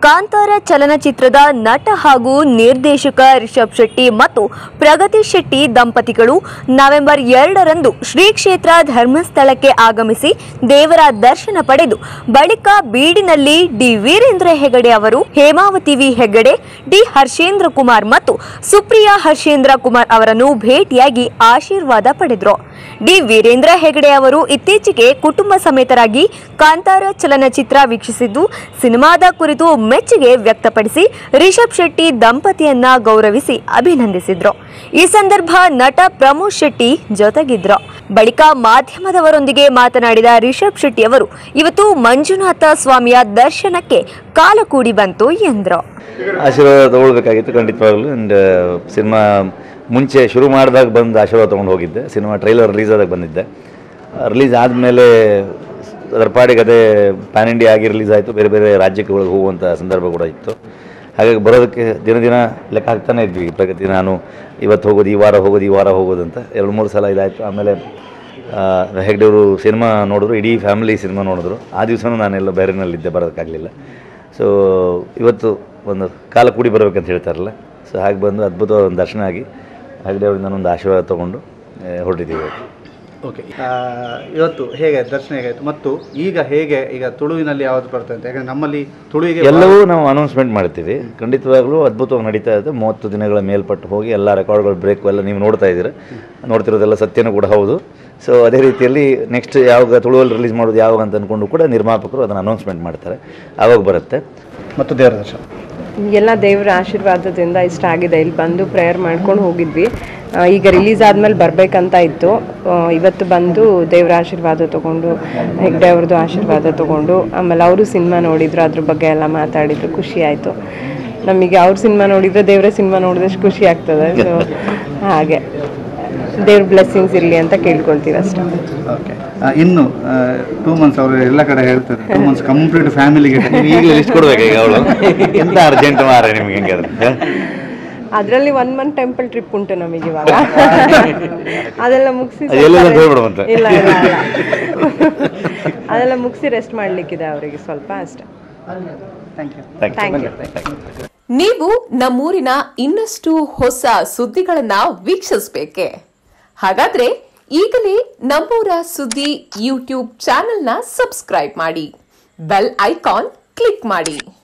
ಕಾಂತಾರ ಚಲನಚಿತ್ರದ ನಟ ಹಾಗೂ ನಿರ್ದೇಶಕ ರಿಷಬ್ ಶೆಟ್ಟಿ ಮತ್ತು ಪ್ರಗತಿ ಶೆಟ್ಟಿ ದಂಪತಿಗಳು ನವೆಂಬರ್ ಎರಡರಂದು ಶ್ರೀ ಕ್ಷೇತ್ರ ಧರ್ಮಸ್ಥಳಕ್ಕೆ ಆಗಮಿಸಿ ದೇವರ ದರ್ಶನ ಪಡೆದು ಬಳಿಕ ಬೀಡಿನಲ್ಲಿ ಡಿ ವೀರೇಂದ್ರ ಹೆಗಡೆ ಅವರು ಹೇಮಾವತಿ ವಿ ಹೆಗಡೆ ಡಿ ಹರ್ಷೇಂದ್ರ ಕುಮಾರ್ ಮತ್ತು ಸುಪ್ರಿಯಾ ಹರ್ಷೇಂದ್ರ ಕುಮಾರ್ ಅವರನ್ನು ಭೇಟಿಯಾಗಿ ಆಶೀರ್ವಾದ ಪಡೆದರು ಡಿ ವೀರೇಂದ್ರ ಹೆಗಡೆ ಅವರು ಇತ್ತೀಚೆಗೆ ಕುಟುಂಬ ಸಮೇತರಾಗಿ ಕಾಂತಾರ ಚಲನಚಿತ್ರ ವೀಕ್ಷಿಸಿದ್ದು ಸಿನಿಮಾದ ಕುರಿತು ಮೆಚ್ಚುಗೆ ವ್ಯಕ್ತಪಡಿಸಿ ರಿಷಬ್ ಶೆಟ್ಟಿ ದಂಪತಿಯನ್ನ ಗೌರವಿಸಿ ಅಭಿನಂದಿಸಿದ್ರು ಈ ಸಂದರ್ಭ ನಟ ಪ್ರಮೋದ್ ಶೆಟ್ಟಿ ಜೊತೆಗಿದ್ರು ಬಳಿಕ ಮಾಧ್ಯಮದವರೊಂದಿಗೆ ಮಾತನಾಡಿದ ರಿಷಬ್ ಶೆಟ್ಟಿ ಅವರು ಇವತ್ತು ಮಂಜುನಾಥ ಸ್ವಾಮಿಯ ದರ್ಶನಕ್ಕೆ ಕಾಲ ಕೂಡಿ ಬಂತು ಎಂದ್ರು ಆಶೀರ್ವಾದ ತೊಗೊಳ್ಬೇಕಾಗಿತ್ತು ಖಂಡಿತವಾಗ್ಲೂ ಆ್ಯಂಡ್ ಸಿನಿಮಾ ಮುಂಚೆ ಶುರು ಮಾಡಿದಾಗ ಬಂದು ಆಶೀರ್ವಾದ ತೊಗೊಂಡು ಹೋಗಿದ್ದೆ ಸಿನಿಮಾ ಟ್ರೈಲರ್ ರಿಲೀಸ್ ಆದಾಗ ಬಂದಿದ್ದೆ ರಿಲೀಸ್ ಆದಮೇಲೆ ಅದರ ಪಾಡಿಗೆ ಅದೇ ಪ್ಯಾನ್ ಇಂಡಿಯಾ ಆಗಿ ರಿಲೀಸ್ ಆಯಿತು ಬೇರೆ ಬೇರೆ ರಾಜ್ಯಗಳಿಗೆ ಹೋಗುವಂಥ ಸಂದರ್ಭ ಕೂಡ ಇತ್ತು ಹಾಗಾಗಿ ಬರೋದಕ್ಕೆ ದಿನ ದಿನ ಲೆಕ್ಕ ಹಾಕ್ತಾನೆ ಇದ್ವಿ ಪ್ರಗತಿ ನಾನು ಇವತ್ತು ಹೋಗೋದು ಈ ವಾರ ಹೋಗೋದು ಈ ವಾರ ಹೋಗೋದು ಅಂತ ಎರಡು ಮೂರು ಸಲ ಇದಾಯಿತು ಆಮೇಲೆ ಆ, ಹೆಗ್ಡೆಯವರು ಸಿನಿಮಾ ನೋಡಿದ್ರು ಇಡೀ ಫ್ಯಾಮಿಲಿ ಸಿನಿಮಾ ನೋಡಿದ್ರು ಆ ದಿವಸನೂ ನಾನೆಲ್ಲ ಬೇರೆನಲ್ಲಿದ್ದೆ ಬರೋದಕ್ಕಾಗಲಿಲ್ಲ ಸೊ ಇವತ್ತು ಒಂದು ಕಾಲ ಕೂಡಿ ಬರಬೇಕಂತ ಹೇಳ್ತಾರಲ್ಲ ಸೊ ಹಾಗೆ ಬಂದು ಅದ್ಭುತವಾದ ಒಂದು ದರ್ಶನ ಆಗಿ ಹೆಗ್ಡೆ ಅವರಿಂದ ಒಂದು ಆಶೀರ್ವಾದ ತೊಗೊಂಡು ಆ, ಹೊರಟಿದ್ದೀವಿ ಇವತ್ತು ಓಕೆ ಇವತ್ತು ಹೇಗೆ ದರ್ಶನ ಹೇಗಾಯಿತು ಮತ್ತು ಈಗ ಹೇಗೆ ಈಗ ತುಳುವಿನಲ್ಲಿ ಯಾವುದು ಬರ್ತದೆ ಅಂತ ಯಾಕಂದ್ರೆ ನಮ್ಮಲ್ಲಿ ತುಳುವಿಗೆ ಎಲ್ಲವೂ ನಾವು ಅನೌನ್ಸ್ಮೆಂಟ್ ಮಾಡ್ತೀವಿ ಖಂಡಿತವಾಗ್ಲೂ ಅದ್ಭುತವಾಗಿ ನಡೀತಾ ಇದೆ ಮೂವತ್ತು ದಿನಗಳ ಮೇಲ್ಪಟ್ಟು ಹೋಗಿ ಎಲ್ಲ ರೆಕಾರ್ಡ್ಗಳು ಬ್ರೇಕ್ ಎಲ್ಲ ನೀವು ನೋಡ್ತಾ ಇದ್ದೀರ ನೋಡ್ತಿರೋದೆಲ್ಲ ಸತ್ಯನೂ ಕೂಡ ಹೌದು ಸೊ ಅದೇ ರೀತಿಯಲ್ಲಿ ನೆಕ್ಸ್ಟ್ ಯಾವಾಗ ತುಳುವಲ್ಲಿ ರಿಲೀಸ್ ಮಾಡೋದು ಯಾವಾಗ ಅಂತ ಅಂದ್ಕೊಂಡು ಕೂಡ ನಿರ್ಮಾಪಕರು ಅದನ್ನು ಅನೌನ್ಸ್ಮೆಂಟ್ ಮಾಡ್ತಾರೆ ಆವಾಗ ಬರುತ್ತೆ ಮತ್ತು ದೇವರ ದರ್ಶನ ಎಲ್ಲ ದೇವರ ಆಶೀರ್ವಾದದಿಂದ ಇಷ್ಟ ಆಗಿದೆ ಇಲ್ಲಿ ಬಂದು ಪ್ರೇಯರ್ ಮಾಡ್ಕೊಂಡು ಹೋಗಿದ್ವಿ ಆ, ಈಗ ರಿಲೀಸ್ ಆದ್ಮೇಲೆ ಬರಬೇಕಂತ ಇತ್ತು ಆ, ಇವತ್ತು ಬಂದು ದೇವರ ಆಶೀರ್ವಾದ ತಗೊಂಡು ಹೆಗ್ಡೆ ಅವ್ರದ್ದು ಆಶೀರ್ವಾದ ತಗೊಂಡು ಆಮೇಲೆ ಅವರು ಸಿನಿಮಾ ನೋಡಿದ್ರು ಅದ್ರ ಬಗ್ಗೆ ಎಲ್ಲ ಮಾತಾಡಿದ್ರು ಖುಷಿ ಆಯಿತು ನಮಗೆ ಅವ್ರ ಸಿನಿಮಾ ನೋಡಿದ್ರೆ ದೇವರ ಸಿನಿಮಾ ನೋಡಿದಷ್ಟು ಖುಷಿ ಆಗ್ತದೆ ಸೊ ಹಾಗೆ ದೇವ್ರ ಬ್ಲೆಸ್ಸಿಂಗ್ಸ್ ಇರಲಿ ಅಂತ ಕೇಳ್ಕೊಳ್ತೀವಿ ಅಷ್ಟೇ ಓಕೆ ಇನ್ನು ಟೂ ಮಂತ್ಸ್ ಅವರು ಎಲ್ಲ ಕಡೆ ಹೇಳ್ತಾರೆ ಟೂ ಮಂತ್ಸ್ ಕಂಪ್ಲೀಟ್ ಫ್ಯಾಮಿಲಿಗೆ ಈಗಲೇ ಲಿಸ್ಟ್ ಕೊಡ್ಬೇಕು ಈಗ ಅವಳು ಎಂತ ಅರ್ಜೆಂಟ್ ಮಾರ ನಿಮ್ಗೆ ಹೆಂಗಾದ್ರೆ ಅದರಲ್ಲಿ ಒನ್ ಮಂತ್ ಟೆಂಪಲ್ ಟ್ರಿಪ್ ಉಂಟು ನಮಗೆ ಇವಾಗ ಅದೆಲ್ಲ ಮುಗಿಸಿ ಅದು ಎಲ್ಲೆಲ್ಲ ಹೋಗ್ಬಿಡುವಂತೆ. ಇಲ್ಲ ಇಲ್ಲ ಇಲ್ಲ. ಅದೆಲ್ಲ ಮುಗಿಸಿ ರೆಸ್ಟ್ ಮಾಡ್ಲಿಕ್ಕಿದೆ ಅವರಿಗೆ ಸ್ವಲ್ಪ ಅಷ್ಟೇ ಥ್ಯಾಂಕ್ ಯು ಥ್ಯಾಂಕ್ ಯು ನೀವು ನಮ್ಮೂರಿನ ಇನ್ನಷ್ಟು ಹೊಸ ಸುದ್ದಿಗಳನ್ನ ವೀಕ್ಷಿಸಬೇಕೆ ಹಾಗಾದ್ರೆ ಈಗಲೇ ನಮ್ಮೂರ ಸುದ್ದಿ ಯೂಟ್ಯೂಬ್ ಚಾನೆಲ್ನ ಸಬ್ಸ್ಕ್ರೈಬ್ ಮಾಡಿ ಬೆಲ್ ಐಕಾನ್ ಕ್ಲಿಕ್ ಮಾಡಿ